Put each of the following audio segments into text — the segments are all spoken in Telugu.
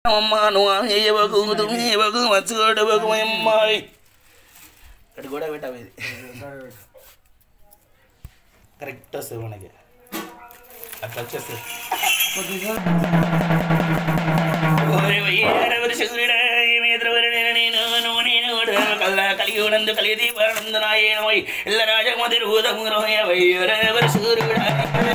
అమ్మ నువ్వు అయ్యవకు తుమ్మివకు మచ్చుకోడవకు అమ్మాయి ఇక్కడ కూడా పెట్టావు ఇది కరెక్ట్ వస్తుంది మనకి అట్లా వచ్చేస్తుంది ఓరి వయ్యారెవరి శివుడా, ఏమి ఎదురువరనేన నేను, నువ్వు నేను కూడా కల్లా కలిగి ఉన్నందు కలిగి పరనందునాయేనోయ్. ఇల్ల రాజమది రూదమురోయ వయ్యారెవరి సూర్యుడా.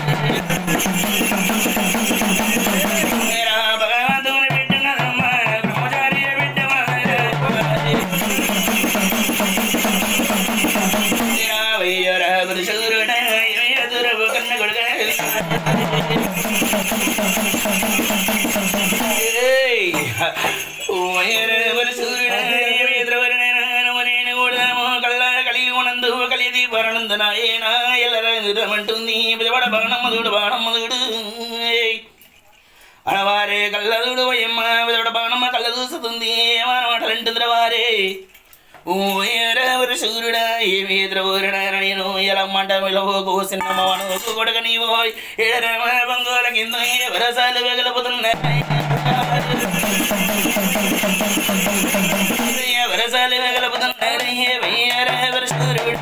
ఏరా భగవంతుని బిడ్డనమ్మా, బ్రహ్మచారి బిడ్డవారే. ఏరా వయ్యారెవరి సూర్యుడా, ఏమి ఎదురవు కన్న కొడుకా. ఏయ్! ఓయరెవరి సూర్యుడా, ఏమి ఎదురువరనేన నేను కూడా కల్లా కలిగి ఉన్నందు కలిగి పరనందునాయేన ఎల్లరంటుంది బిదవడ బాణమ్మదుడు బాణమ్మదుడు ఏయ్! అనవారే కళ్ళదుడు వయమ్మ విదవడ బాణమ్మ కళ్ళ చూస్తుంది ఏమానమాటలంటుంది వారే ఓయరెవరి సూర్యుడా ఏమి ఎదురవరణ నేను ఎలా మంట విలవో కోసినమ్మను కొడక నీవో ఏడరమ బంగోల కింద వరసాలు వెగలపోతున్నాయి వరసాలు వెగలపోతున్నాయి వెయ్యరెవరి సూర్యుడా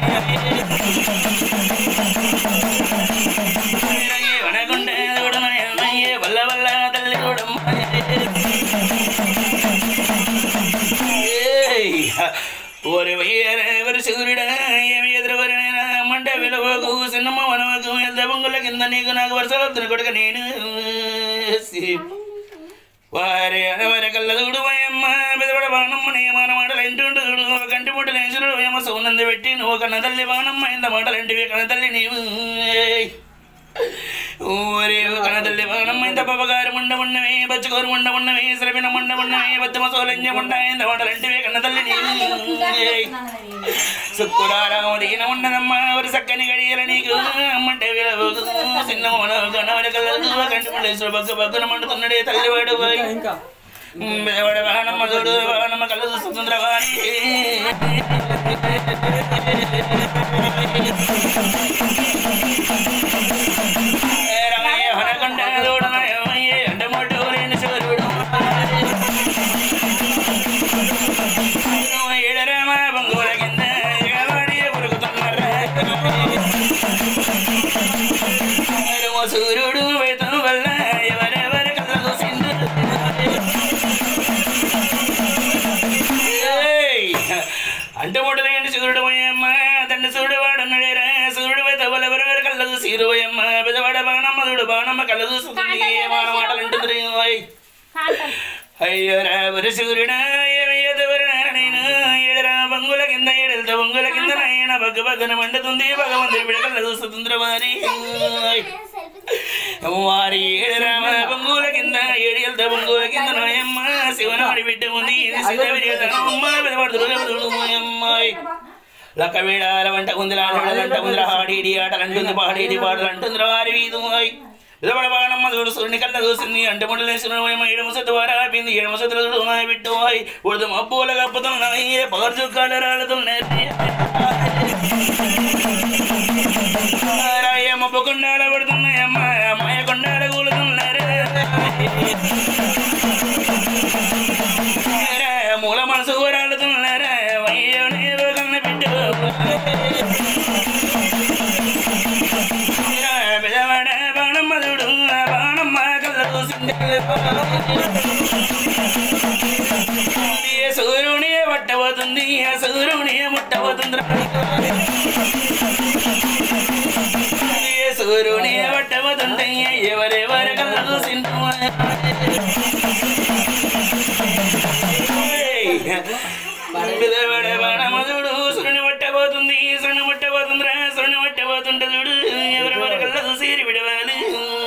వనకుండే చూడమయ్యే వల్ల వల్ల తల్లి ఓరి వయ్యరెవరి సూర్యుడా ఏమి ఎదురువరైనా మంట విలువకు సిన్నమ్మ వనవకు ఎంత బొంగుల కింద నీకు నాకు వరుసలు కొడుక నేను వారి అనవరి కళ్ళ చూడు వయమ్మ పెదవడ బాణమ్మ నీ మన మాటలు ఎంటుండు చూడు ఒక కంటి ముట్టలు వేసుడు ఏమో సౌనంది పెట్టి నువ్వు కన్న తల్లి బాణమ్మ ఇంత మాటలు ఎంటివి కన్న తల్లి నీవు ఊరే కన్న తల్లి బాణమ్మ ఇంత పపగారు ముండ ఉన్నవే బచ్చుకోరు ముండ ఉన్నవే శ్రమిన ముండ ఉన్నవే బద్దమ సోలంజ ముండ ఇంత మాటలు ఎంటివి కన్న తల్లి నీవు శుక్రారామ దిగిన ఉన్నదమ్మా ఒక చక్కని గడియల నీకు అమ్మంటే విలవు చిన్న కనవరి కళ్ళ కంటి ముట్టేశ్వర బగ్గు బగ్గున మండుతున్నాడే తల్లివాడు పోయి బేవడ వాహనమ్మ చూడు వాహనమ్మ కళ్ళు చూస్తుందిరా వారి రమయ్య హనకొండ చూడనయ్య ఎండమొడ్డు లేని సూర్యుడు ఏడరామ బంగుల కింద ఎగవాడి ఉరుకుతున్నారా సూర్యుడు వేతం వల్ల ఎవరెవరి కళ్ళ చూసిండు అంటే ముడలేండి సూర్యుడు పోయమ్మ తండ్రి సూర్యుడు వాడు నడేరా సూర్యుడు వేత వల్ల ఎవరెవరి కళ్ళ చూసి పోయమ్మ పెదవాడ బాణమ్మ చూడు బాణమ్మ కళ్ళ చూస్తుంది ఏమాన మాటలు అంటుంది ఓయ్ అయ్యో రావరి సూర్యుడా ఏమి ఎదువరి నేను ఏడరా బంగుల కింద ఏడెళ్తా బంగుల కింద నాయన బగ్గ బగ్గన మండుతుంది భగవంతుడి బిడకల్ల చూస్తుంది వారి వారి ఏడరామ బంగుల కింద ఏడెళ్తా బంగుల కింద నాయమ్మ శివనాడి బిడ్డ ఉంది అమ్మ అమ్మాయి లక్క వేడాల వంట కుందిలాంట కుందిల హాడీడి ఆటలంటుంది పాడేడి పాటలు అంటుంది వారి వీధు ఇదబడ బాణమ్మ చూడు సూర్యుని కళ్ళ చూసింది అంటే ముడలేసిన ఏడు ముసతి వారు ఆపింది ఏడు ముసతులు చూడు నా బిడ్డ పోయి ఉడదు మబ్బుల కప్పుతున్నాయి పగర్ చుక్కాలు రాలుతున్నాయి రాయ మబ్బు కొండాల పడుతున్నాయి అమ్మ అమ్మాయి కొండాల కూలుతున్నారు మూల మనసు రాలుతున్నారు వయ్యోనే కన్న బిడ్డ పెదవాడ బాణమ్మ చూడు బాణమ్మ కళ్ళ చూసింది సూర్యుని పట్టబోతుంది ఆ సూర్యుని ముట్టబోతుంది సూర్యుని పట్టబోతుంది ఎవరెవరి కళ్ళ చూసిండు పెదవాడ బాణమ్మ చూడు సూర్యుని పట్టబోతుంది సూర్యుని ముట్టబోతుంది సూర్యుని పట్టబోతుంటే చూడు ఎవరెవరి కళ్ళ చూసి విడవాలి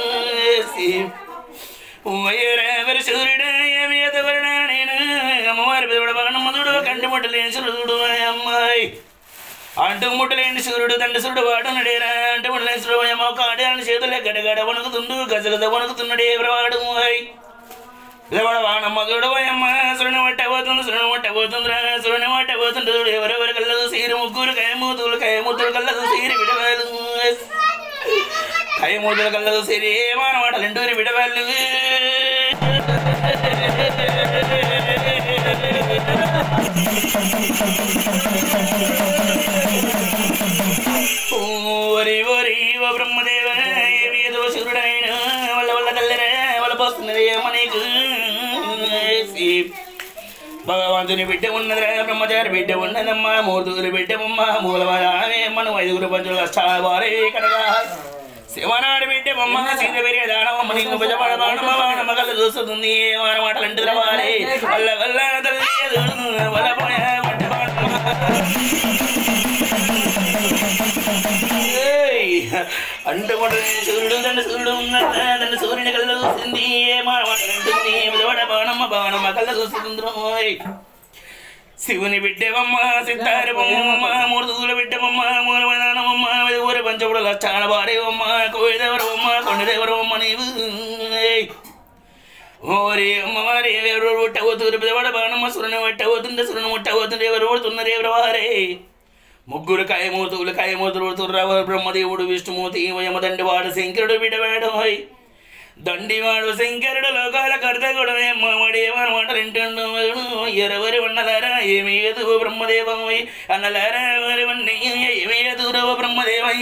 వయ్యరెవరి సూర్యుడా ఏమి ఎదవరడా నేను అమ్మవారి పెదవడ బాణమ్మదుడు కంటి ముట్టలేని సూర్యుడు అమ్మాయి అంటు ముట్టలేని సూర్యుడు తండ్రి సూర్యుడు వాడు నడేరా అంటు ముట్టలేని సూర్యుడు ఏమో కాడే అని చేతులే గడగడ వణుకుతుండు గజగజ వణుకుతున్నాడే ఎవరవాడు అయ్ పెదవడ బాణమ్మదుడు అమ్మ సూర్యుని పట్టబోతుంది సూర్యుని పట్టబోతుందిరా సూర్యుని పట్టబోతుంటే చూడు ఎవరెవరి కళ్ళదు సీరు ముగ్గురు కయమూతులు కయమూతులు కళ్ళదు సీరు విడవాలు కయమూతులు కళ్ళదు సీరు ఏమానమాట రెండూరి విడవాళ్ళు భగవంతుని బిడ్డ ఉన్నదిరా బ్రహ్మచారి బిడ్డ ఉన్నదమ్మా మూర్తులు బిడ్డమమ్మ మూలవారే మనం ఐదుగురు పంచులు కష్టాలు వారే కడగా శివనాడు బిడ్డమమ్మ సీత పెరిగే దానమ్మ నీకు భుజపడ బాణమ్మ బాణమ్మ కళ్ళు చూస్తుంది వాన మాటలు అంటున్న వారే వల్ల వల్ల తల్లి ఎదురు వల్ల పోయే వంట బాణమ్మ. ఏయ్! అంటుకుంటే సూర్యుడు దండ సూర్యుడు ఉన్నట్ట దండ సూర్యుని కళ్ళ చూసింది మాటంటుంది విలువడ బాణమ్మ బాణమ్మ కళ్ళ చూస్తుంది రోయ్. శివుని బిడ్డవమ్మ సిద్ధారి బొమ్మమ్మ మూర్తుల బిడ్డవమ్మ మూలవదానమమ్మ ఊరి పంచపుడు లక్షాల వారేవమ్మ కోయిదేవరవమ్మ కొండదేవరవమ్మ నీవు ఏయ్! ఓరి అమ్మవారి ఎవరు ముట్టబోతున్నారు పెదవాడ బాణమ్మ సురని ముట్టబోతుండే సురని ముట్టబోతుండే ఎవరు పడుతున్నారు ఎవరు వారే ముగ్గురు కాయమూర్తులు కాయమూర్తులు పడుతుర్రావు బ్రహ్మదేవుడు విష్ణుమూర్తి యమదండి వాడు శంకరుడు బిడ్డవాడు హోయ్ దండివాడు శంకరుడు లోకాల కర్త కూడా మామడి మాట వింటుండు ఎరవరి ఉన్నదారా ఏమి ఏదు బ్రహ్మదేవమై అన్నలారా ఎవరి వన్ని ఏమి ఏదురో బ్రహ్మదేవయ్య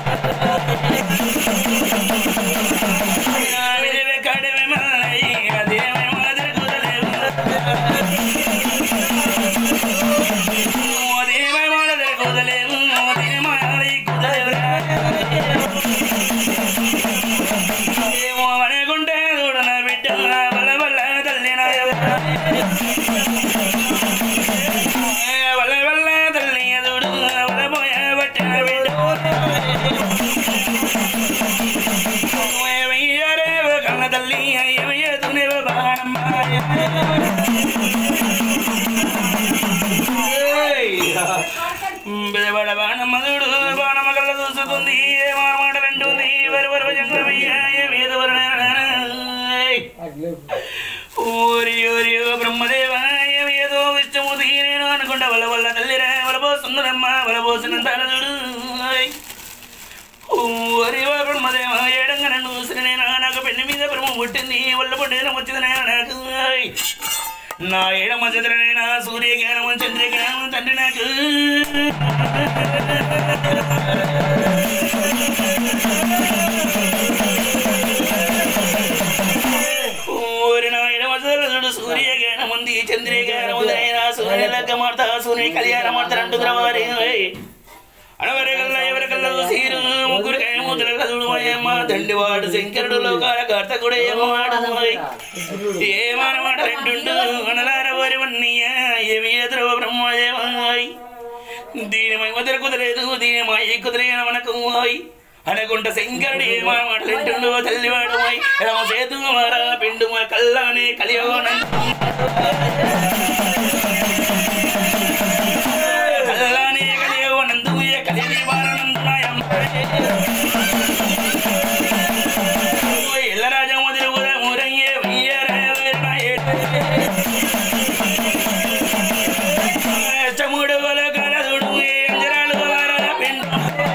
విడివే కడివే మాయ, అదేమే మాదిరి కుదలేవు. అదేమే మాదిరి కుదలేవు, అదేమే మాదిరి కుదలేవురా. ఏమో అనుకుంటే చూడన బిడ్డ వల్ల వల్ల తల్లిన వల్ల వల్ల తల్లి చూడు వల్ల పోయే పట్టిన బిడ్డ వెయ్యరే కన్న తల్లి అయ్యవయ్య తునే బాణమ్మ బెదబడ బాణమ్మదుడు బాణమ్మ కళ్ళ చూస్తుంది ఏ మాటలు అంటుంది వరి వరి జంగమయ్య ఏదో ఓరి ఓరి ఓ బ్రహ్మదేవాయ ఏదో విష్ణుమూర్తి నేను అనుకుంటా వల్ల వల్ల తల్లిరా వలబోస్తున్నదమ్మా వలబోసినంత చూడు ఓరి ఓ బ్రహ్మదేవ ఏడంగా నన్ను నేను నాకు పెళ్లి మీద బ్రహ్మ పుట్టింది వల్ల పుట్టిన వచ్చింది నాకు నా ఏడమ చంద్రనైనా సూర్యజ్ఞానం చంద్రజ్ఞానం తండ్రి నాకు ఓరి నా ఎడమ చంద్రుడు సూర్యజ్ఞానం ఉంది చంద్రజ్ఞానం ఉంది అయినా సూర్య లగ్గ మాడతా సూర్య కళ్యాణం మాడతారంటు ద్రవారి అనవరగల్ల ఎవరికల్లా సీరు ముగ్గురు కైమూతుల కదుడు అయ్యమ్మ దండివాడు శంకరుడు లోకాల కార్తకుడు ఏమాడు ఏమానమాట రెండుండు అనలార వారి వన్నయ్య ఏమి ఎదురు బ్రహ్మదేవాయ్ దీని మధ్య కుదలేదు దీని మా కుదిరేన మనకు అనుకుంట శంకరుడు ఏమానమాట రెండుండు తల్లివాడు ఎడమ సేతు మారా పిండు మా కల్లానే కలియోనంత కల్లానే కలియోనందు కలిది వారనందునాయమ్మ ఎల్లరాజ మొదలు కూడా మూరయ్యే వెయ్యరే చముడు వల కలదుడు ఎంజరాలు వారల పిండు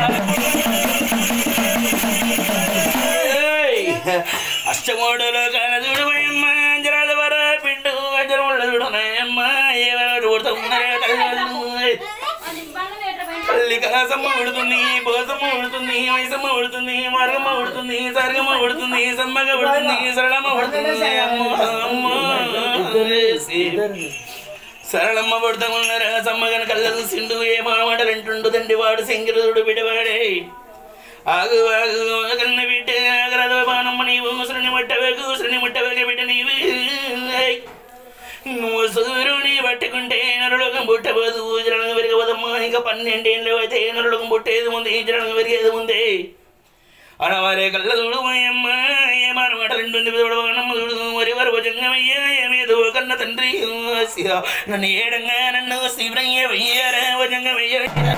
అష్టమూడులో కలదుడు అమ్మ అంజరాలు వర పిండు అంజరముళ్ళ చూడనయమ్మ ఎవరు ఉన్నారే తల్లి తల్లి కాసమ్మ ఉడుతుంది బోసమ్మ ఉడుతుంది వయసమ్మ ఉడుతుంది మార్గమ్మ ఉడుతుంది సర్గమ్మ ఉడుతుంది సమ్మగ ఉడుతుంది సరళమ్మ ఉడుతుంది అమ్మ అమ్మ రేసి. సరళమ్మ పడుతూ ఉన్నారా సమ్మగన కళ్ళ చూసిండు ఏ మానమాట రెంటుండు తండ్రి వాడు శంకరుడు బిడవాడే ఆగు ఆగు కన్న బిడ్డ ఆగరద బాణమ్మ నీవు ముసలిని మట్టవేగు ముసలిని మట్టవేగ బిడ్డ నీవు ఏయ్. నువ్వు సూర్యుని పట్టుకుంటే నరులోకం పుట్టబోదు జనం పెరగబోదమ్మా ఇంకా పన్నెండేళ్ళు అయితే నరులోకం పుట్టేది ఉంది జనం పెరిగేది ఉంది అనవారే కళ్ళ చూడు అమ్మ ఏమానమాట రెండు చూడవనమ్మ చూడు మరి వరకు జంగమయ్యా ఏమేదో కన్న తండ్రి శివ నన్ను ఏడంగా నన్ను శివరయ్య వెయ్యారా జంగమయ్య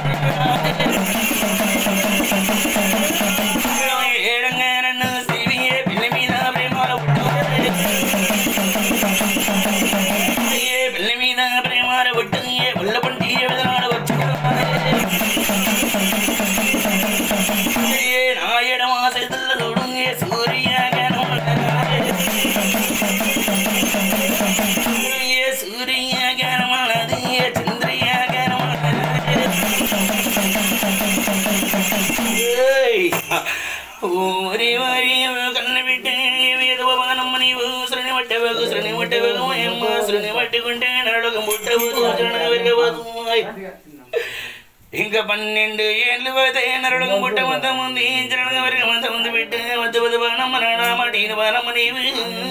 ఏడంగా నన్ను శివయ్య పిల్లి మీద ప్రేమాల ఏ పిల్లి మీద ప్రేమాల పుట్టు ఏ పుల్ల పంటి విధనాలు వచ్చు ఏ నాయడ మాసెల్ల చూడు ఏ సూర్య ఏ సూర్య జ్ఞానమలది ఏ చంద్రియ జ్ఞానమలది సురుని ముట్టబోదు అమ్మ సురుని పట్టుకుంటే నరడుకు ముట్టబోదు జన విరగబోదు ఇంకా పన్నెండు ఏళ్ళు పోతే నరుడు పుట్ట మంత ముందు జనగ వరకు మంత ముందు బిడ్డ వద్ద వద్ద బాణమ్మ నాడమ్మ డీన బాణమ్మ నీవు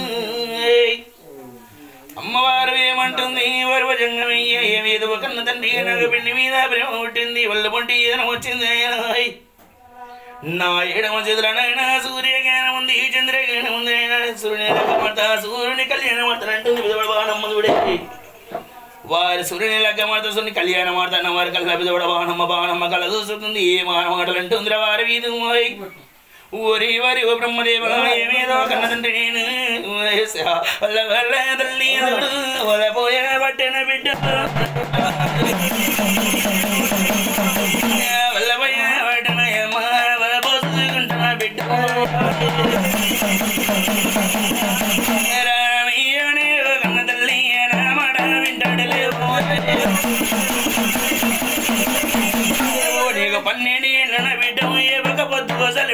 అమ్మవారు ఏమంటుంది వరవజంగమయ్య ఏమేదో కన్న తండ్రి నగ పిండి మీద ప్రేమ పుట్టింది వల్ల పొంటి ఏదైనా వచ్చింది ఆయనాయ్. నా ఏడమ చేతులనైనా సూర్యజ్ఞానం ఉంది చంద్రజ్ఞానం ఉంది ఆయన సూర్యుని లగ్గమత సూర్యుని కళ్యాణం అంటుంది బాణమ్మ చూడే వారి సూర్యుని లగ్గమాత సూర్యుని కళ్యాణం ఆడుతున్న వారి కళ్ళ బిదవడ బాణమ్మ బాణమ్మ కళ్ళ చూస్తుంది ఏ మానమాటలు అంటుందిరా వారి వీధి ఓరి వారి ఓ బ్రహ్మదేవ ఏమేదో కన్నదంటే నేను వల్ల వల్ల తల్లి ఎదుడు వల పోయే పట్టిన బిడ్డ వల్ల పోయే పట్టిన అమ్మ వల పోసుకుంటున్న బిడ్డ రామయ్యనే కన్న తల్లి నా మాట వింటాడలేవు నీకు పన్నెండు ఏళ్ళ బిడ్డ ఏ ఒక పొద్దు అసలు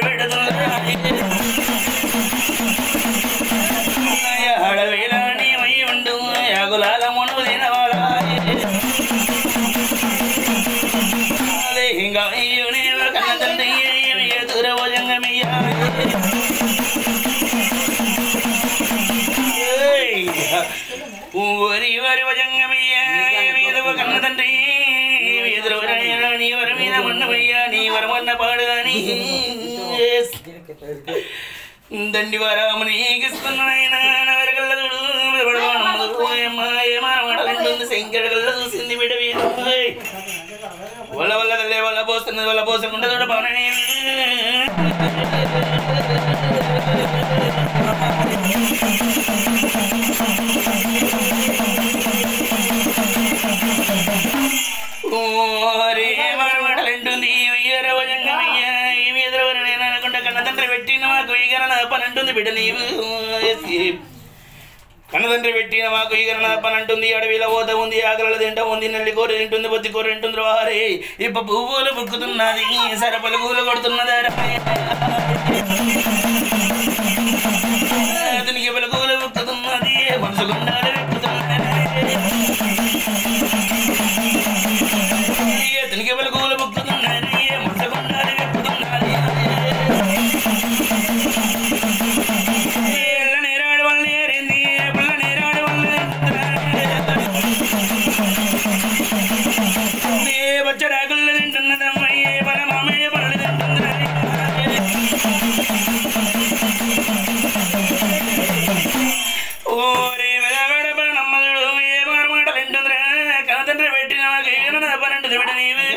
అడవిలాని మై ఉండు అగులాల మును తినవాడా ఇంకా అయ్యునే కన్న తండ్రి ఎదుర భోజంగమయ్యా ఊరి వారి భజంగమయ్యా ఎదువ కన్న తండ్రి ఎదురవరాయా నీ వర మీద మన్నమయ్యా నీ వరమన్న పాడు అని దండి వరామని ఏగిస్తున్నాయన నవరగల్ల చూడు శంకర గల్ల చూసింది బిడ్డ వీడు వల్ల వల్ల తల్లే వల్ల పోస్తున్నది వల్ల పోసకుండా చూడ బాగానే ఓరే మరమడలంటుంది అయ్యారా వజంగమయ్యా ఏమి ఎదురవరు నేను అనుకుంటా కన్న తండ్రి పెట్టిన మాకు ఈగర నా పని అంటుంది బిడ్డ నీవు కన్నతండ్రి పెట్టిన మాకు ఈగర నా పని అంటుంది అడవిలో పోత ఉంది ఆకలి తింటా ఉంది నల్లి కూర తింటుంది బొత్తి కూర తింటుంది వారే ఇప్ప పువ్వులు బుక్కుతున్నది సరపలు పూలు కొడుతున్నది అతనికి పలుకులు బుక్కుతున్నది మనసు గుండాలు వెక్కుతున్నది అతనికి పలుకులు బుక్కుతున్నది మనసు గుండాలు వెక్కుతున్నది ఎల్ల నేరాడు వల్ల ఏరింది పుల్ల నేరాడు వల్ల ఏ బచ్చడాకులు తింటున్నదమ్మయ్యే పల మామయ్య పనులు తింటున్నది ఓరే వెలవడ పనమ్మదుడు ఏ మారమాటలు వింటుందిరా కనతండ్రి పెట్టిన మాకు ఏమన్నా పనంటుంది బిడ్డ నీవే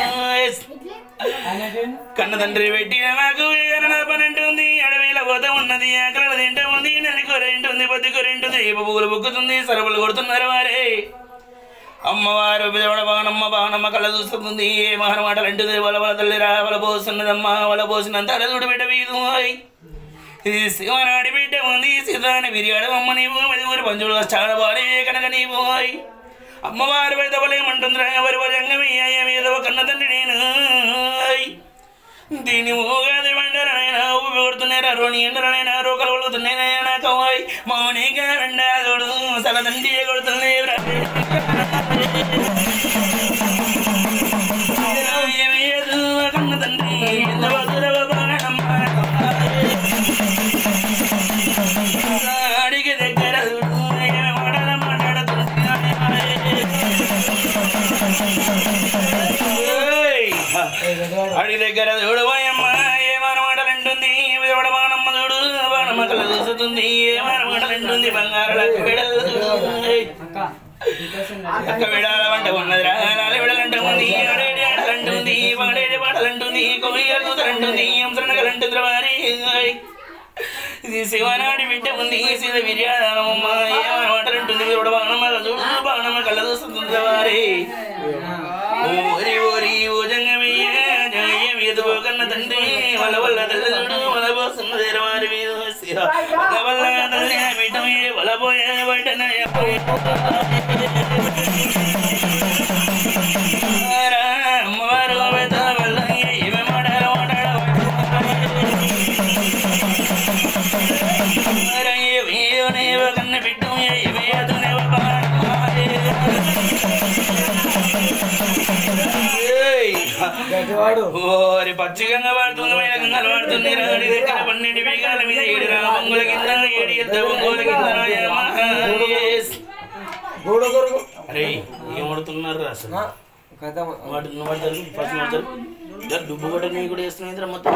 కన్న తండ్రి పెట్టిన మాకు ఏమన్నా పనంటుంది అడవిలో పోత ఉన్నది ఆకలి తింటా ఉంది నల్లి కూర ఉంటుంది పొద్దు కూర ఉంటుంది ఏ పువ్వులు బుక్కుతుంది సరపులు కొడుతున్నారు వారే అమ్మవారు బిదవడ బాణమ్మ బాణమ్మ కళ్ళ చూస్తుంది ఏ మాటలు అంటుంది వల వల తల్లిరా వల పోస్తున్నదమ్మ వల పోసినంత అడదుడు బిడ్డ వీధు ఈ శివనాడి బిడ్డ ఉంది సీతాని విరియాడు అమ్మ నీవు అది ఊరి పంచుడు చాలా బారే కనుక నీవు అమ్మవారి వైదవలేమంటుందిరా ఎవరి వజంగమయ్య మీద కన్న తండ్రి నేను దీని ఊగాది వండరనైనా ఊపి కొడుతున్నారా రోణి ఎండరనైనా రోకలు కొడుతున్నాయినా కవాయ్ మౌనిగా వెండాడు సల తండ్రి కొడుతున్నాయి కన్న తండ్రి ఎంత వసురవ బాణమ్మ అడిగి దగ్గర మాటల మాట్లాడుతుంది అడిగి దగ్గర చూడు పోయమ్మ ఏమన మాటలు అంటుంది విడవడ బాణమ్మ చూడు బాణమ్మ కళ్ళ చూస్తుంది ఏమన మాటలు అంటుంది బంగారు లక్క విడలు లక్క విడాల వంట ఉన్నది రాగాలి విడలంట ఉంది ఆడేడి ఆడలంటుంది పాడేడి పాటలంటుంది కొయ్య కూతలంటుంది అంశరణగలంటుంది వారి ఇది శివనాడి బిడ్డ ఉంది సీత విర్యాదనమ్మ ఏమన మాటలు ఉంటుంది విడవడ బాణమ్మ చూడు బాణమ్మ కళ్ళ చూస్తుంది వారి ఓరి ఓరి ఓ జంగమయ్య జంగయ్య మీద కన్న తండ్రి వల వల్ల తల్లిదుడు వల పోసున్న వారి మీద శివ వల వల్ల తల్లి బిడ్డమే వల పోయే బయటన అమ్మవారు వెత వల్ల ఏమి మాడాల మాడాల కన్న బిడ్డ వాడు ఓరి పచ్చిగంగా వాడుతుంది వైరగంగా వాడుతుంది రాడి దగ్గర పన్నెండు బీగాల మీద ఏడు రా బొంగుల కింద ఏడు ఎద్ద బొంగుల కింద రాయమ్మ. Yes. గూడ కొరకు అరే ఏం పడుతున్నారు రా అసలు కథ వాడు నువ్వు పడతారు ఫస్ట్ పడతారు ఇద్దరు దుబ్బు కొట్ట నీ కూడా వేస్తున్నాయి మొత్తం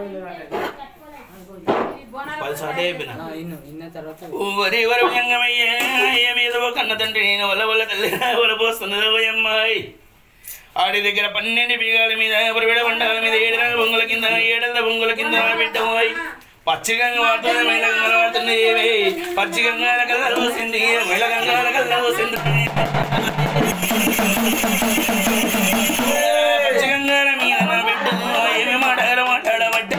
పది సార్లు అయిపోయినా ఇన్న ఇన్న తర్వాత ఊరి వరం ఎంగమయ్యే మీద కన్న తండ్రి నేను వల్ల వల్ల తల్లి వల పోస్తున్నది ఓ అమ్మాయి ఆడి దగ్గర పన్నెండు బీగాల మీద విడ వండాల మీద ఏడల బొంగుల కింద ఏడల బొంగుల కింద బిడ్డ పోయి పచ్చిగంగ వాడుతుంది మైలగంగ వాడుతుంది ఏవి పచ్చిగంగాల కల్లా పోసింది మైలగంగాల కల్లా పోసింది పచ్చిగంగాల మీద నా బిడ్డ ఏమి మాట్లాడ మాట్లాడబట్టే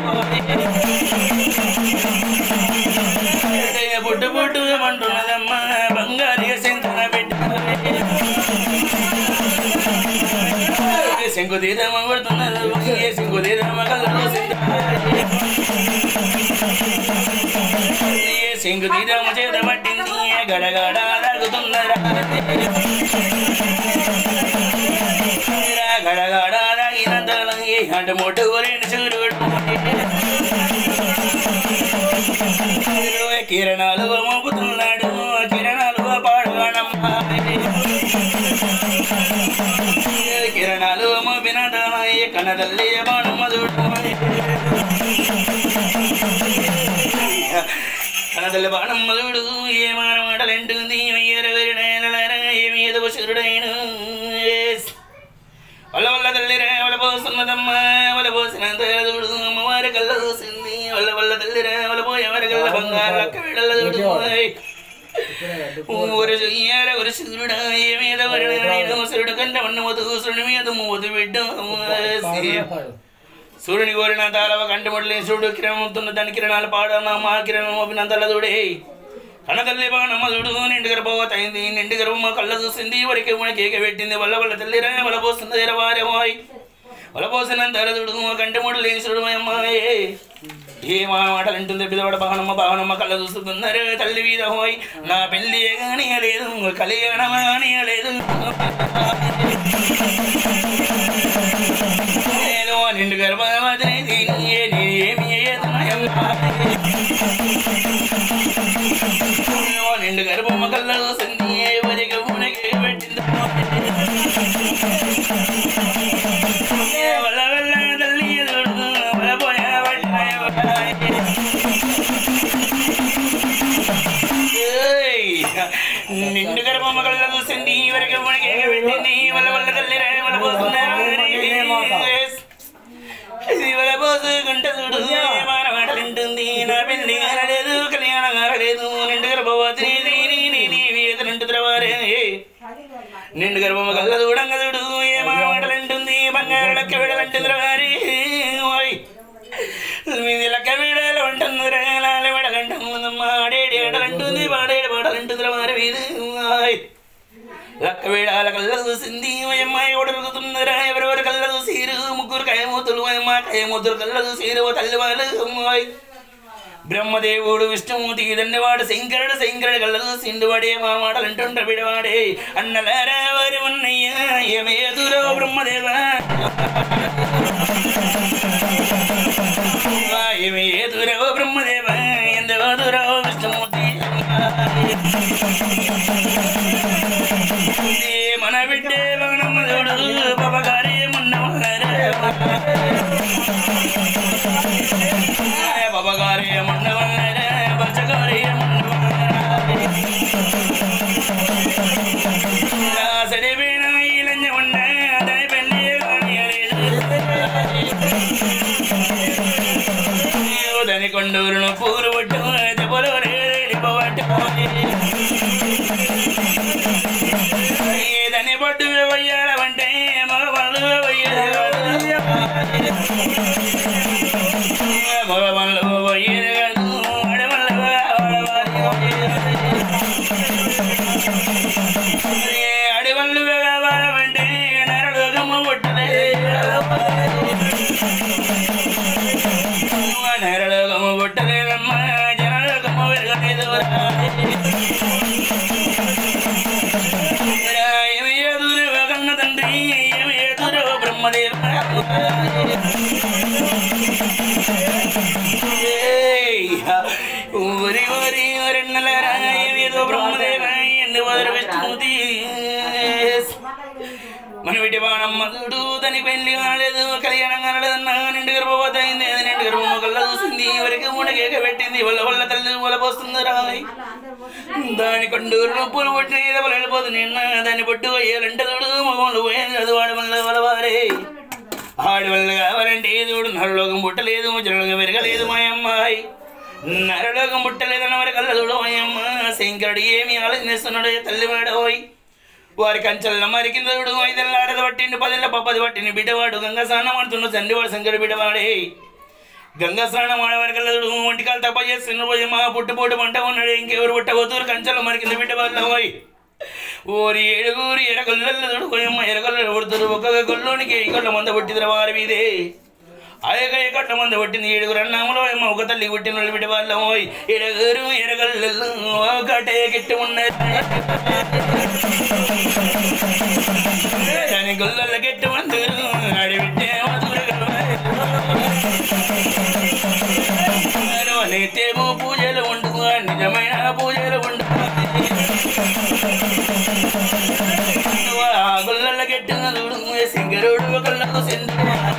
బుడ్డు బుడ్డు మంటున్నదమ్మా బంగారు శంకర బిడ్డ శంకు తీరమ్మ పడుతున్నది శంకు తీరమ్మ కళ్ళు శంకు తీరమ్మ చేత పట్టింది గడగడ తాగుతున్నరా గడగడ తాగినంత అంటే మొట్టు రెండు సూర్యుడు కిరణాలు మోపుతున్నాడు కిరణాలు పాడుగానమ్మా కిరణాలు మోపిన కన్నదల్లి బాణమ్మ కన్నదల్లి బాణమ్మ చూడు ఏ మాన మాటలంటుంది ఏమి ఎదుగు శురుడైన వల్ల వల్ల తల్లిరే వల పోస్తున్నదమ్మా వల పోసినంత చూడు అమ్మవారి కళ్ళ చూసింది వల్ల వల్ల తల్లిరే వల పోయే వారి కళ్ళ బంగారు లక్క విడల చూడు ఊరు చెయ్యార ఒక శురుడా ఏ మీద వరణ సురుడు కంటే ఉన్న మధు సురుడి మీద మోదు బిడ్డ సూర్యుని కోరిన తాళవ కంటముడలే సూర్యుడు కిరణముతున్న దాని కిరణాలు పాడన మా కిరణం మోపినంతల చూడే కనతల్లి బాణమ్మ చూడు నిండు గర్భవతైంది నిండు గర్భమ్మ కళ్ళ చూసింది వరికి కేక పెట్టింది వల్ల వల్ల తల్లి రా వల పోస్తుంది వారేమాయ్ వల పోసినంత చూడు కంటముడు లేసుడు అమ్మాయి ఏ మా మాటలు అంటుంది బిదవడ బాణమ్మ బాణమ్మ కళ్ళ చూస్తున్నారు తల్లి వీధ హోయ్ నా పెళ్లి కానియలేదు కళ్యాణం కానియలేదు నేను నిండు గర్భవతిని దీని ఏమి నిండు గర్భమ్మ కళ్ళ చూసింది ఎవరికి మునకి పెట్టింది వల్ల వల్ల తల్లి చూడు వల్ల పోయా నిండు గర్భమ్మ కళ్ళ చూసింది ఎవరికి మునకి పెట్టింది వల్ల వల్ల తల్లి రే వల్ల పోతున్నారు శివల పోసు గుంట చూడు మన మాటలుంటుంది నా పెళ్లి కారలేదు కళ్యాణం కారలేదు నిండు గర్భవతిని వేదనంటు ద్రవారే నిండు గర్భమ కళ్ళ చూడంగ చూడు ఏ మా మాటలుంటుంది బంగారు లెక్క విడలంటు ద్రవారి మీది లెక్క విడలు ఉంటుంది రేలాల విడలంటుంది మాడేడి ఆడలంటుంది పాడేడు పాడలంటుంది ద్రవారి వీధి లక్క వేడాల కళ్ళ చూసింది అమ్మాయి ఒడుగుతుందిరా ఎవరెవరు కళ్ళ చూసిరు ముగ్గురు కయమూతులు అమ్మ కయమూతులు కళ్ళ చూసిరు ఓ తల్లి వాళ్ళు అమ్మాయి బ్రహ్మదేవుడు విష్ణుమూర్తికి దండవాడు శంకరుడు శంకరుడు కళ్ళ చూసిండు వాడే మా మాటలు అంటుండ్ర బిడవాడే అన్నలారా వారి ఉన్నయ్య ఏమే ఎదురో బ్రహ్మదేవ ఏమే ఎదురో బ్రహ్మదేవ ఎందరో దూరో విష్ణుమూర్తి మన బిడ్డే మగనమ్మ చూడు బాబగారి మున్నవారే బాబగారి మున్నవారే బచ్చగారి సడిపోయిన ఈ లంజ ఉన్న దాని పెళ్ళి దాని కొండూరును పూరు పట్టు దెబ్బలు రేడిపోవట్టు ఏదని పట్టు వెయ్యాలంటే మగవాళ్ళు మగవాళ్ళు పోయేది కాదు ఆడవాళ్ళు అడవళ్ళు కావాలంటే నరలోకమ్మ పుట్టలే నరలోకమ్మ పుట్టలేదమ్మా జనలోకమ్మ పెరగలేదు ఏమి ఎదురు కన్న తండ్రి ఏమి ఎదురు బ్రహ్మదేవ ఊరి ఊరి రెండల ఏదో బ్రహ్మదేవ ఎందు వదరు విష్ణుమూర్తి మన విటి బాణం మధుడు దాని పెళ్లి కాలేదు కళ్యాణం కాలేదన్నా నిండు గర్భవతైంది అది నిండు గర్భము కళ్ళ చూసింది ఎవరికి మూడకేక పెట్టింది వల్ల వల్ల తల్లి వల్ల పోస్తుంది రాయ్ దాని కండూరు నొప్పులు పుట్టిన ఈదవలు వెళ్ళిపోతుంది నిన్న దాన్ని పట్టు అయ్యాలంటే చూడు మగవాళ్ళు పోయేది అది వాడి వల్ల వలవారే ఆడి వల్ల కావాలంటే చూడు నరలోకం పుట్టలేదు జనలోకం పెరగలేదు మా అమ్మాయి నరలోకం పుట్టలేదన్న వారి కళ్ళ చూడు మా అమ్మ శంకరుడు ఏమి ఆలోచనిస్తున్నాడు తల్లి వాడోయ్ వారి కంచెల మరి కింద చూడు ఐదెల్లారది పట్టిండు పదిళ్ళ పప్పది పట్టిండు బిడ్డవాడు గంగా స్నానం ఆడుతున్న చండివాడు శంకరుడు బిడ్డవాడే గంగా స్నానం ఆడవారి కల్లా చూడు ఒంటికాలు తప్ప చేస్తున్న పోయి మా పుట్టుపోటు పంట ఉన్నాడు ఇంకెవరు పుట్టబోతురు కంచెల మరి కింద బిడ్డవాళ్ళు పోయి ఓరి ఏడుగురి ఎరగొల్లలు చూడుకోయమ్మ ఎరగొల్లలు కొడుతురు ఒక్కొక్క గొల్లోనికి ఇకొళ్ళ మంద పుట్టిందిర వారి మీదే ఆయక ఎకొట్ల మంద పుట్టింది ఏడుగురు అన్నాములో అమ్మ ఒక తల్లి పుట్టిన వాళ్ళు బిడ్డ వాళ్ళం పోయి ఎడగురు ఎరగొల్లలు ఒకటే గిట్టి ఉన్నాయి దాని గొల్లల గట్టి మందురు అడివిట్టే నిత్యము పూజలు ఉండు నిజమైన పూజలు ఉండు ఆ గొల్లల గట్టిన చూడు సింగరుడు గొల్లకు సింధు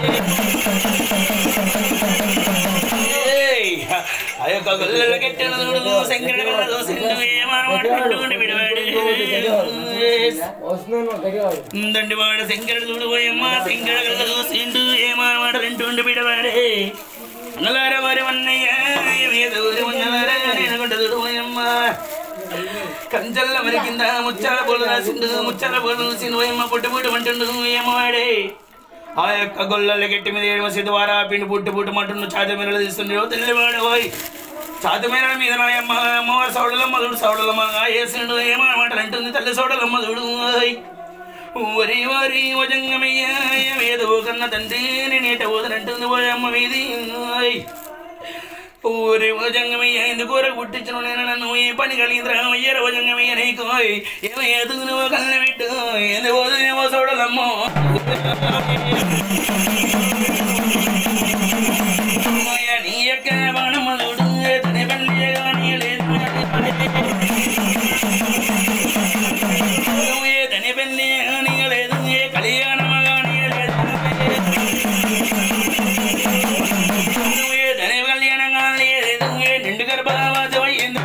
ఆ యొక్క గొల్లల గట్టిన చూడు సింగరుడు గొల్లకు సింధు ఏమనుకుంటుండే విడవాడు వస్తున్నాను గట్టిగా దండివాడ శంకరుడు చూడు పోయమ్మ శంకర చూసిండు ఏమానమాట రెంటుండి బిడవాడే నలార వారి వన్నయ్య ఏదో ఉన్నలార నేనుకుంట చూడు పోయమ్మ కంచల్ల మరి కింద ముచ్చాల పూలు రాసిండు ముచ్చాల పూలు చూసిండు పోయమ్మ పుట్టు పుట్టు అంటుండు ఏమవాడే ఆ యొక్క గొల్లల గట్టి మీద ఏడవ సిద్ధవారా పిండి పుట్టు పుట్టు మంటుండు చాతి మీద తీస్తుండే తెల్లివాడు పోయి చాతి మీద మీద నాయమ్మ అమ్మవారి సౌడలమ్మ చూడు సౌడలమ్మ వేసిండు ఏమన్నమాట అంటుంది తల్లి సౌడలమ్మ చూడు ఓయ్. వరి వరి వజంగమయ్య ఏదో కన్న తండ్రి నేట వదనంటుంది పోయమ్మ మీది ఓయ్. ఊరి వజంగమయ్య ఎందుకు పుట్టించను నేను నన్ను ఏ పని కలిగిందిరా అయ్యారు వజంగమయ్య నీకు ఏమయ్యేదు నువ్వు కళ్ళ పెట్టు ఎందుకు వదిలేమో చూడలమ్మో అమ్మయ్య, నీ యొక్క బాణమ్మ చూడు తన పెళ్ళి కానీ లేదు ఏ తని పెళ్ళి కానీ లేదు ఏ కళ్యాణమ కానీ లేదు ఏ తని కళ్యాణం కానీ లేదు ఏ నిండు గర్భావాసం అయ్యింది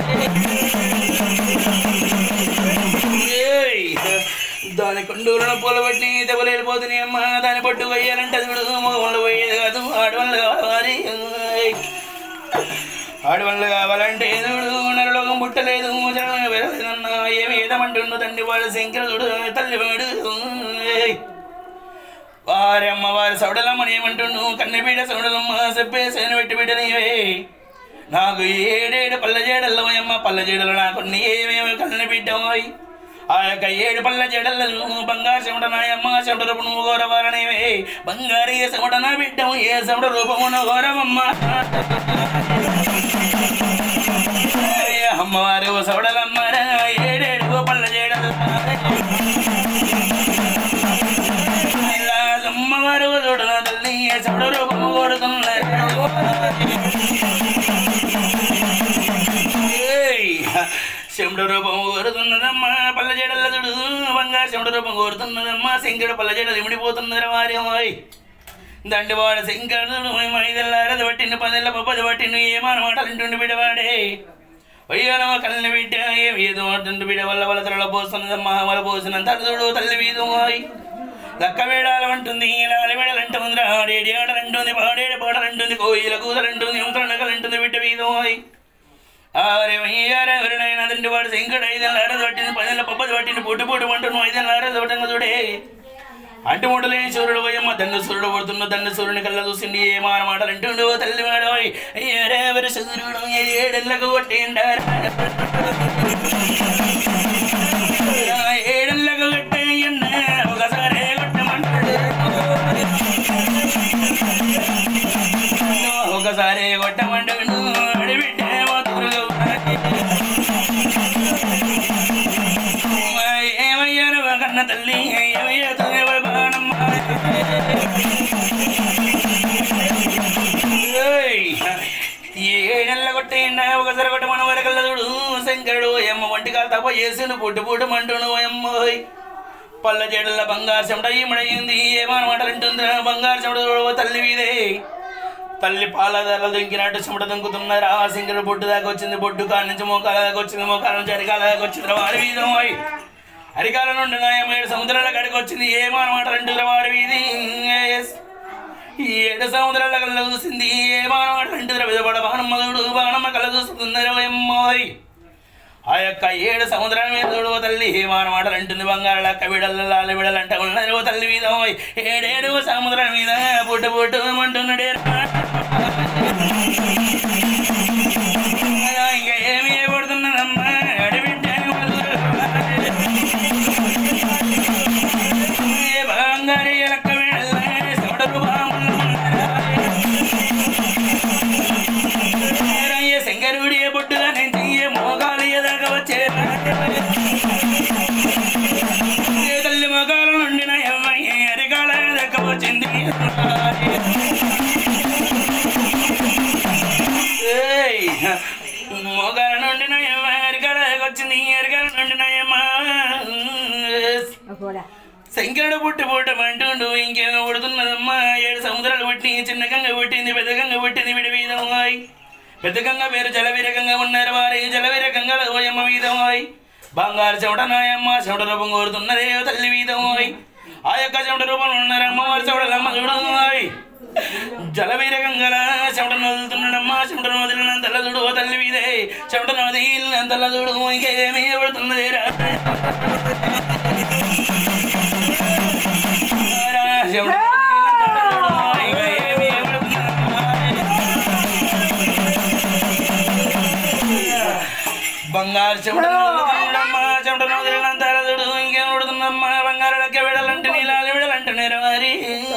ఏయ్, దాని కొండూరున పూలబట్టి దెబ్బలు వెళ్ళిపోతున్నాయి అమ్మ దాని పట్టు కొయ్యాలంటే అది కూడా మగవాళ్ళు పోయేది కాదు ఆడవాళ్ళు కావాలి ఏయ్. ఆడవాళ్ళు కావాలంటే చూడు నరలోకం పుట్టలేదు జనం పెరగలేదన్నా ఏమి ఏదమంటుండు తండ్రి వాడు శంకర చూడు తల్లి వాడు ఏయ్. వారి అమ్మ వారి సౌడలమ్మని ఏమంటుండు కన్నెబీడ సౌడలమ్మ చెప్పే సేను పెట్టి బిడ్డ నీవే నాకు ఏడేడు పల్ల జేడల్లో అమ్మ పల్ల జేడలు నాకు ఏమేమి కన్నె బిడ్డోయ్ ఆ యొక్క ఏడు పల్ల జడలను బంగారు చెమట నాయమ్మ చెమట రూపము గౌరవాలనేవే బంగారు ఏ చెమట నా బిడ్డము ఏ చెమట రూపమును గౌరవమ్మ అమ్మవారు సౌడలమ్మర ఏడేడు పల్ల జేడలు ఇలా అమ్మవారు చూడన తల్లి చెమట రూపము కోరుతున్నారు శివుడు రూపం కోరుతున్నదమ్మా పల్ల జడల చూడు బంగారు శివుడు రూపం కోరుతున్నదమ్మా శంకరుడు పల్ల జడలు ఇమిడిపోతున్నారు వారి అమ్మాయి దండివాడ శంకరుడు మైదల్లారది పట్టిన పదెల్ల పప్పది పట్టిన ఏమానమాట అంటుండి బిడవాడే వయ్యాలమ్మ కళ్ళని బిడ్డ ఏం ఏదో అంటుండి బిడ్డ వల్ల వల్ల తరలో పోస్తున్నదమ్మా వల్ల పోసినంత చూడు తల్లి వీధు లక్క వేడాలు అంటుంది లాలి వేడలు అంటుంది ఆడేడి ఆడలంటుంది పాడేడు పాడలంటుంది కోయిల కూదలంటుంది నగలంటుంది బిడ్డ వీధు ఆరే వయ్యారా ఎవరినైనా తండ్రి వాడు శంకడు ఐదేళ్ళ ఆరది పట్టింది పదేళ్ళ పప్పది పట్టింది పుట్టు పుట్టు పంటును ఐదేళ్ళ ఆరది పట్టంగా చూడే అంటు ముడలేని సూర్యుడు పోయమ్మ దండు సూర్యుడు పడుతున్న దండు సూర్యుని కళ్ళ చూసిండి ఏ మాట మాటలు అంటుండు తల్లి వాడు ఎవరి సూర్యుడు ఏడెళ్ళకు కొట్టేండారు ఏడెళ్ళకు కొట్టేయన్న ఒకసారి కొట్టమంటాడు ఒకసారి కొట్టమంటాడు అడిబిట్టే ఏమయ్యారు కన్న తల్లి ఏమయ్యా బాణమ్మ కాలు తప్ప వేసిన పుట్టు పుట్టు మంటును అమ్మోయ్ పళ్ళ చెడుల బంగారు చెమట ఈమడయింది ఏమనమాట అంటుంది బంగారు చెమట తల్లి వీదే తల్లి పాల ధరలు దుంకినట్టు చెమట దుంకుతున్నారు ఆ సింగర బొడ్డు దాకా వచ్చింది బొడ్డు కాడ నుంచి మోకాల దాకా వచ్చింది మోకాల నుంచి అరికాల దాకా వచ్చింది వారి వీధం అయి అరికాల నుండి నాయం ఏడు సముద్రాల కాడికి వచ్చింది ఏమనమాట అంటుంది వారి వీధి Yes. ఈ ఏడు సముద్రాల కళ్ళ చూసింది ఏమనమాట అంటుంది విధపడ బాణమ్మ చూడు బాణమ్మ కళ్ళ చూస్తుంది అమ్మాయి ఆ యొక్క ఏడు సముద్రం మీద చూడు ఓ తల్లి మాన మాటలు అంటుంది బంగారు లక్క విడల లాల విడలు అంట ఉన్నారు ఓ తల్లి మీద ఓయ్. ఏడేడు సముద్రం మీద పుట్టు పుట్టు అంటున్నాడే ఇంకా ఏమి పడుతున్నదమ్మా అడవింటే బంగారు లక్క విడల సముద్రపు బామయ్య శంకరుడి బొట్టుగా నుంచి ఏ మోగాలు ఎదాకా వచ్చే ఏ తల్లి మోగాల నుండి నా అమ్మాయి అరికాల దక్క వచ్చింది ఏయ్, మోగాల నుండి నా అమ్మాయి అరికాల దాకా వచ్చింది అరికాల నుండి నా అమ్మ శంకరుడు పుట్టి పుట్ట అంటుండు ఇంకేమో పుడుతున్నదమ్మా ఏడు సముద్రాలు పుట్టి చిన్న గంగ పుట్టింది పెద్ద గంగ పుట్టింది విడి వీధమాయ్ పెద్ద గంగ పేరు జలవీరకంగా ఉన్నారు వారి జలవీరకంగా ఓయమ్మ వీధమాయ్ బంగారు చెమట నాయమ్మ చెమట రూపం కోరుతున్నదే ఓ తల్లి వీధమాయ్ ఆ యొక్క చెమట రూపంలో ఉన్నారు అమ్మవారి చెమటలమ్మ చూడమాయ్ జలవీరకంగా చెమట వదులుతున్నాడమ్మా చెమట వదిలినంతల చూడు ఓ తల్లి వీధే చెమట వదిలినంతల చూడు ఇంకేమీ పడుతున్నదే రా బంగారు చెమట నవ్వుతుందమ్మా, చెమట నవ్వుతున్నంత చూడు ఇంకేం ఉడుతుందమ్మా బంగారు లెక్క విడలంటే నీలాలు విడలంటే నెరవారి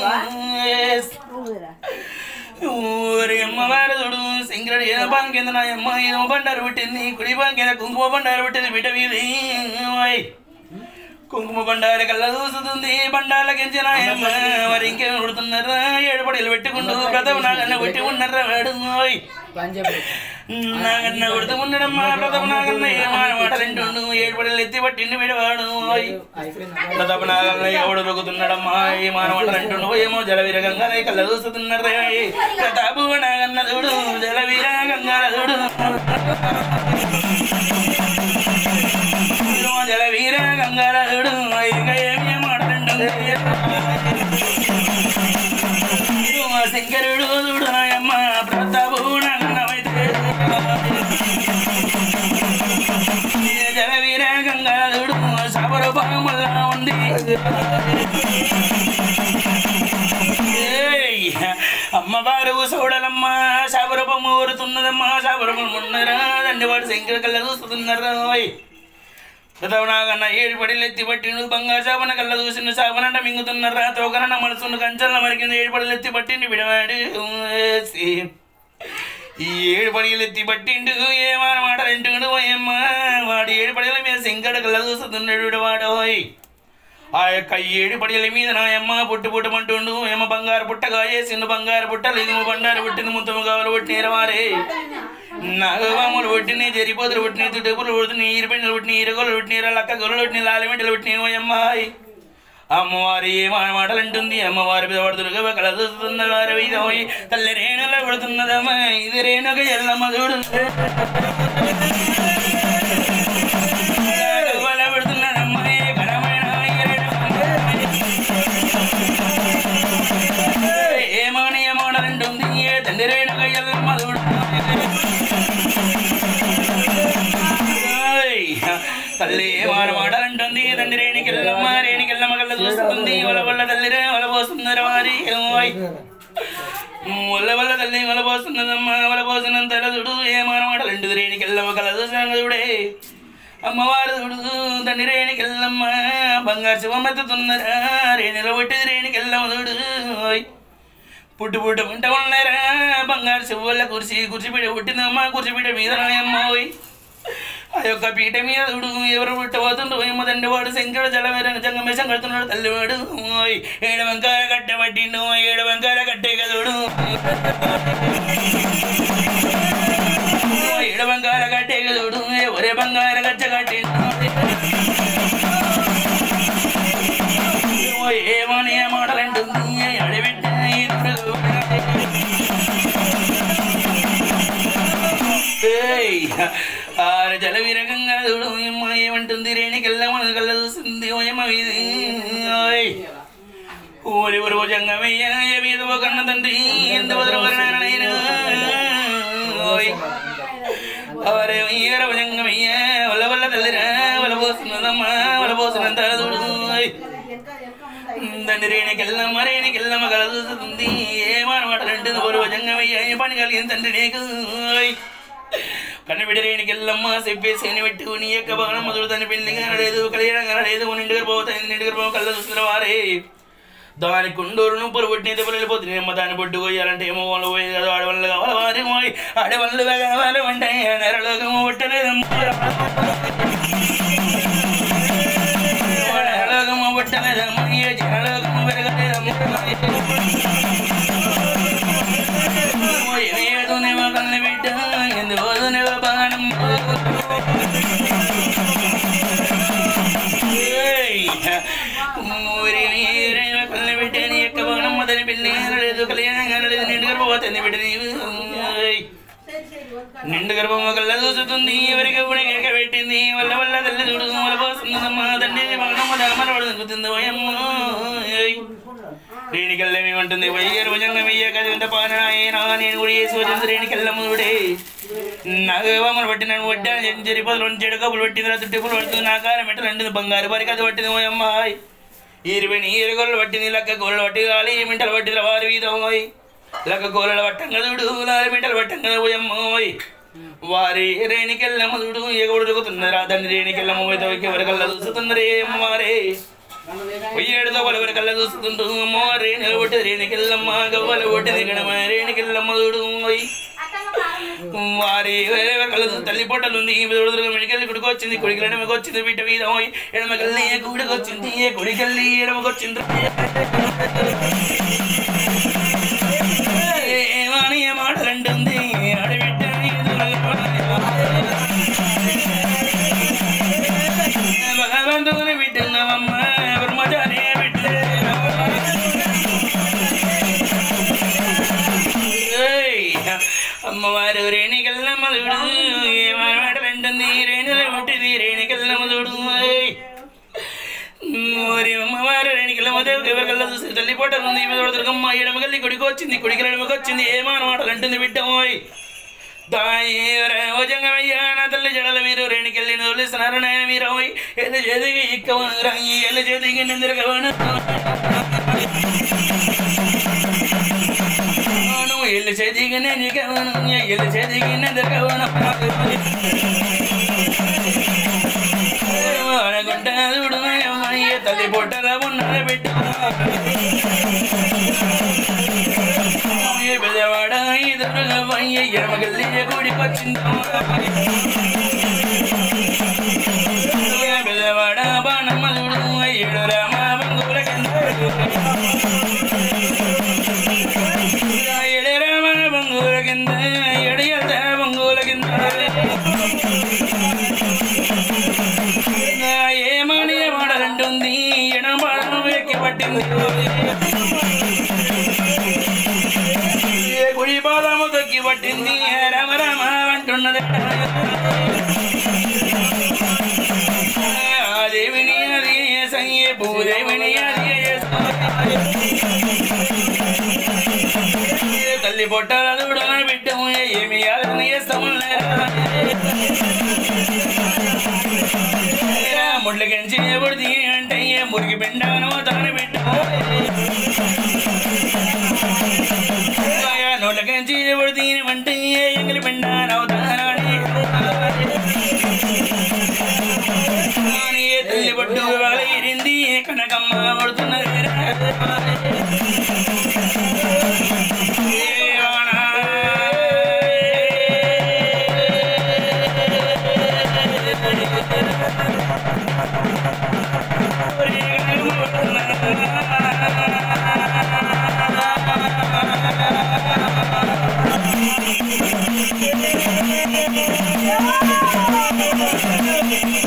ఊరి అమ్మవారు చూడు సింగరుడు ఏదో బాం కింద నా అమ్మ ఏదో బండారు పుట్టింది కుడి బాం కింద కుంకుమ బండారు పుట్టింది బిడ్డ వీధి ఓయ్. కుంకుమ బండారు కళ్ళ చూస్తుంది బండార్ల కించిన అమ్మ మరి ఇంకేం ఉడుతున్నారా ఏడు పడీలు పెట్టుకుంటూ ప్రథమ నాగన్న పెట్టి ఉన్నారా వాడు ఓయ్. పని చెప్పు నాగన్న ఉడుతూ ఉండడమ్మా ప్రథమ నాగన్న ఏమాన మాటలింటుండు ఏడు పడీలు ఎత్తి పట్టిండి విడవాడు ఓయ్. అయిపోయిందా ప్రతాప నాగన్న ఎవడు రొగుతున్నాడమ్మా ఏ మానవాడు అంటుండు ఏమో జలవీర గంగాల కళ్ళ చూస్తున్నారే ప్రతాపు నాగన్న చూడు జలవీర గంగాల చూడు ఏమో జలవీర గంగాల చూడు ఇక ఏమి మాట్లాడు శంకరుడు చూడు నాయమ్మ ప్రతాపు నాగన్నమైతే జలవీర గంగాల చూడు సబరూపములా ఉంది ఏయ్, అమ్మవారు సోడలమ్మ శాబరూపం ఊరుతున్నదమ్మా శాబరూపం ఉన్నరా దండివాడు శంకర కళ్ళ చూస్తున్నారా ఓయ్. ప్రతవనాగన్న ఏడు పడిలు ఎత్తి పట్టిండు బంగారు చాపన కళ్ళ చూసిన చాపనంట మింగుతున్నారా తోకనన్న మనసున్న కంచల్ల మరికింది ఏడు పడిలు ఎత్తి పట్టిండు విడవాడు ఏసి. ఈ ఏడు పడిలు ఎత్తి పట్టిండు ఏమాన మాట రెంటుండు ఏమ్మా వాడు ఏడు పడిల మీద శంకర కళ్ళ చూస్తున్నాడు విడవాడోయ్ ఆ యొక్క ఏడు పడియల మీద నా అమ్మ పుట్టు పుట్టమంటుండు ఏమ బంగారు పుట్టగా వేసిండు బంగారు పుట్టలు ఇనుము బండారు పుట్టింది ముత్తము కావాలి పుట్టిన వారే నాగవాములు పుట్టిన జరిపోతులు పుట్టిన తుటేపులు పుట్టిన ఈరిపెండలు పుట్టిన ఈరగోలు పుట్టిన లక్క గొర్రెలు పుట్టిన లాలిమెంటలు పుట్టిన ఓ అమ్మాయి అమ్మవారి ఏమా మాటలు అంటుంది అమ్మవారి మీద పడుతులుగా కళ చూస్తున్న వారి వీధి పోయి తల్లి రేణులో పడుతున్నదమ్మా ఇది రేణుక ఎల్లమ్మ చూడు వల పెడుతున్నదమ్మా ఏ ఘనమైన ఈ రేణుక. ఏమని ఏమాడలంటుంది ఏ తండ్రి రేణుక ఎల్లమ్మ చూడు ఓయ్, తల్లి ఏమాన మాటలంటుంది తండ్రి రేణికెళ్ళమ్మ రేణికెళ్ళమ్మ కళ్ళ చూస్తుంది వల వల్ల తల్లి రే వల పోస్తున్నారు వారి ఓయ్. వల్ల వల్ల తల్లి వల పోస్తున్నదమ్మ వల పోసినంత చూడు ఏమాన మాటలంటుంది రేణికెళ్ళమ్మ కళ్ళ చూసిన చూడే అమ్మవారు చూడు తండ్రి రేణికెళ్ళమ్మ బంగారు శివమెత్తుతున్నారా రేణిలో పట్టింది రేణికెళ్ళమ్మ చూడు ఓయ్. పుట్టు పుట్టు పుంట ఉన్నారా బంగారు శివుల కుర్చీ కుర్చీ పీట పుట్టిందమ్మా కుర్చీ పీట మీద అమ్మ ఓయ్ ఆ యొక్క పీట మీద చూడు ఎవరు పుట్టబోతుండు ఏమో తండ్రి వాడు శంకరుడు జలవేర జంగమేశం కడుతున్నాడు తల్లివాడు ఓయ్ ఏడు వంకాయ కట్టె పట్టిండు ఏడు వంకాయల కట్టే కదుడు ఏడు వంకాయల కట్టే కదుడు ఒరే బంగార గచ్చ కట్టిండు ఆరు జల విరగంగా చూడు ఏమ్మ ఏమంటుంది రేణికెళ్ళ మన కళ్ళ చూస్తుంది ఓయమ్మ ఇది ఓయ్ ఊరి ఊరు జంగమయ్య మీద ఒక కన్న తండ్రి ఎంత వదలవరనైనా ఓయ్ అవరే ఈర జంగమయ్య వల్ల వల్ల తల్లిరా వల పోస్తున్నదమ్మా వల పోస్తున్నంత చూడు ఓయ్ తండ్రి రేణికెళ్ళమ్మ రేణికెళ్ళమ్మ కల చూస్తుంది ఏమానమాటలంటే ఊరు జంగమయ్య ఏ పని కలిగింది తండ్రి నీకు ఓయ్ కన్నబిడ్డ రేణికెళ్ళమ్మ చెప్పేసి పెట్టు నీ యొక్క భవనం మొదలు తన పెళ్లి కానలేదు కళ్యాణం కానలేదు నిండుగా పోతాయి నిండుగా పోవ కళ్ళ చూస్తున్న వారే దాని కుండూరు నువ్వులు పుట్టిన దెబ్బలు వెళ్ళిపోతుంది అమ్మ దాన్ని పొట్టు కొయ్యాలంటే ఏమో వాళ్ళు పోయేది కదా ఆడవాళ్ళు కావాలి వారి పోయి ఆడవాళ్ళు కావాలి అంటే నెరలోకము పుట్టలేదమ్మా నెరలోకము పుట్టలేదమ్మా ఏ జనలోకము పెరగలేదమ్మా ఏదునేవో కళ్ళు బిడ్డ ఎందుకోదునేవో బాణం ఊరి మీరేవో కళ్ళు బిడ్డ నీ యొక్క బాణం మొదటి పెళ్ళి అనలేదు కళ్యాణం కానలేదు నిండు గర్భపోతుంది బిడ్డ నీవు ఏయ్. నిండు గర్భము కళ్ళ చూస్తుంది ఎవరికి ఎక్క పెట్టింది వల్ల వల్ల తల్లి చూడు వల్ల పోస్తుందమ్మా తండ్రి బాణమ్మ ధర్మన పడుతుంది ఓయమ్మ ఏయ్. రేణికెళ్ళమి ఉంటుంది వయ్యరు భుజంగం వెయ్య కదింత పానాయనా నేను కూడా చేసి వచ్చింది రేణికెళ్ళముడే నాగమని పట్టి నన్ను పట్టాను చెరి పదులు చెడు కప్పులు పట్టింది రద్దు టిప్పులు పడుతుంది నా కాలం మెట్ట రెండు బంగారు పరికి అది పట్టింది ఓ అమ్మాయి ఇరవై నీరు గోళ్ళు పట్టింది లక్క గోళ్ళు పట్టి గాలి మింటలు పట్టింది వారి వీధమోయ్ లక్క గోళ్ళ పట్టంగా చూడు నాలుగు మింటలు పట్టంగా ఓ అమ్మోయ్ వారి రేణికెళ్ళమ్మ చూడు ఎగబడు దొరుకుతుంది రాదండి రేణికెళ్ళమ్మ పోయితే ఎవరికల్లా చూస్తుంది రే వారే పొయ్యేడుతో వాళ్ళ కళ్ళ చూస్తుంటూ అమ్మో రేణులు కొట్టి రేణుకెళ్ళమ్మ గవ్వలు కొట్టి దిగడమ రేణుకెళ్ళమ్మ చూడు ఓయ్. వారి కళ్ళ తల్లి పొట్టలు ఉంది మెడికల్ గుడికి వచ్చింది కుడికి ఎడమకి వచ్చింది బిడ్డ మీద ఓయ్. ఎడమకెళ్ళి గుడికి వచ్చింది కుడికెళ్ళి ఎడమకి వచ్చింది ఏమని ఏ మాటలంటుంది ఆడబిడ్డ భగవంతుని బిడ్డన్నామమ్మ బ్రహ్మచారి బిడ్డ అమ్మవారు రేణికెళ్ళమ్మ చూడు ఏమాటలంటుంది రేణుల పుట్టింది రేణికెళ్ళమ్మ చూడు ఓయ్. ఓరి అమ్మవారు రేణికెళ్ళమ్మ దేవు ఎవరికల్లా చూసి తల్లి పొట్టలు ఉంది ఈమె చూడు దుర్గమ్మ ఎడమకెళ్ళి కుడికి వచ్చింది కుడికి ఎడమకి వచ్చింది ఏమానమాటలు అంటుంది బిడ్డ ఓయ్ దాయమయ్యా నా తల్లి జడల మీరు రేణికెళ్ళి తోలిస్తున్నారు నాయన మీరు ఓయ్ ఎల్లు చేతికి ఇక్కవను రాయి ఎల్లు చేతికి నిందిరగవను ఎల్లు చేతికి నిందిరగవను ఎల్లు చేతికి నిందిరగవను అనుకుంటా చూడు అమ్మాయి తల్లి పొట్టల ఉన్నది బిడ్డ ఏ పెద్దవాడ ఇద్దరుగవయ్య ఎడమగల్లి గుడికొచ్చింది పెద్దవాడ బాణమ్మ చూడు ఏడు రామ బంగుల కింద ఏడు రామ బంగుల కింద ఏడు ఎద్ద బంగుల కింద ఏమని మాడలంటుంది ఎడమ ఎక్కి పట్టింది ఏ కుడి పాదము తొక్కి పట్టింది రామ రామ అంటున్నది ఆ దేవిని అది సయ్యే భూదేవిని అది తల్లి పొట్టాల చూడన బిడ్డము ఏమి ఆలోచన చేస్తాము ముడ్ల కంచి పడితే అంటే మురికి పిండాను తాను బిడ్డము నోట్ల కంచి పడితే అంటే ఎంగిలి పిండాను తానాని తల్లి పట్టు వగలిరింది కనకమ్మ పడుతున్నది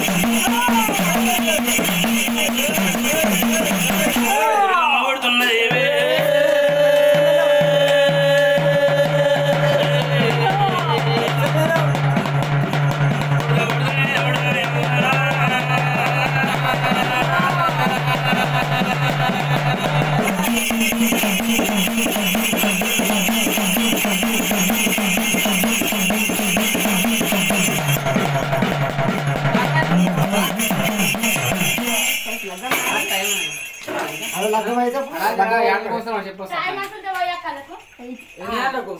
కొడుతున్నది అది లగ్గం అయితే యాడ్ కోసం చెప్పొస్తా ఎన్ని గంటలకు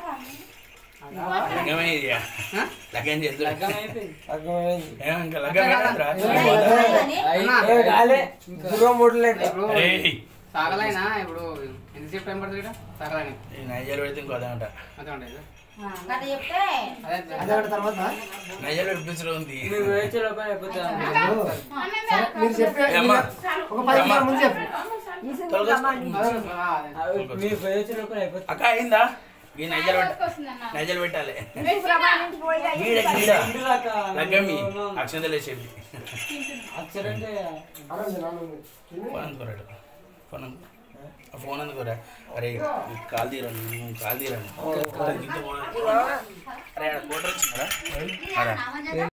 లగ్గమే ఇది లగ్గం చేద్దు లగ్గం అయిపోయింది లగ్గం అయింది. ఏం ఇంకా లగ్గం కాదురా. ఏ కాలే దుర్గ మూడలేదు ఇప్పుడు ఏయ్, సాగలైనా ఇప్పుడు ఎంతసేపు టైం పడుతుంది ఇక్కడ సాగలని ఈ నైజర్ పెడితే ఇంకో అదంట అంతే ఉంటుంది అది చెప్తే అదే అదే ఒకటి తర్వాత నైజర్ పెట్టించడం ఉంది మీరు వేచే లోపల అయిపోతుంది సరే, మీరు చెప్పే ఏమ్మా? ఒక పది నిమిషాల ముందు చెప్పు తొలగొచ్చు. ఆ, అదే. మీరు వేచే లోపల అయిపోతుంది అక్క అయిందా ఈ నైజర్ పెట్ట నైజర్ పెట్టాలి గీడ గీడ లగ్గమి అక్షంతలు వేసేది అక్షరం అంటే అనండి, అనండి. ఫోన్ అందుకోరాడు ఫోన్ అందుకో ఆ ఫోన్ అందుకోరా అరే ఈ కాల్ తీరండి నువ్వు కాల్ తీరండి అరే ఆడ కోటర్ వచ్చిందా అరా